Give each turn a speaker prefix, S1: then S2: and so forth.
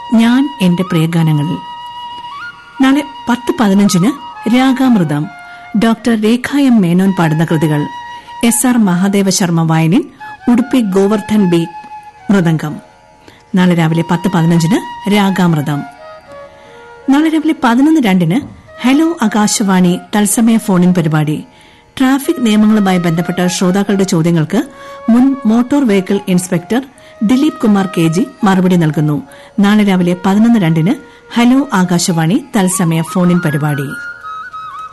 S1: ഞാൻ എന്റെ പ്രിയഗാനങ്ങളിൽ നാളെ പത്ത് പതിനഞ്ചിന് രാഗാമൃതം ഡോക്ടർ രേഖ എം മേനോൻ പാടുന്ന കൃതികൾ S R Mahadeva Sharma violin Udupi Govardhan B mridangam നാളെ രാവിലെ പത്ത് പതിനഞ്ചിന് രാഗാമൃതം നാളെ രാവിലെ പതിനൊന്ന് രണ്ടിന് ഹലോ ആകാശവാണി തത്സമയ ഫോണിൻ പരിപാടി ട്രാഫിക് നിയമങ്ങളുമായി ബന്ധപ്പെട്ട ശ്രോതാക്കളുടെ ചോദ്യങ്ങൾക്ക് മുൻ motor vehicle inspector Dileep Kumar K G മറുപടി നൽകുന്നു നാളെ രാവിലെ പതിനൊന്ന് രണ്ടിന് ഹലോ ആകാശവാണി തത്സമയ ഫോണിൻ പരിപാടി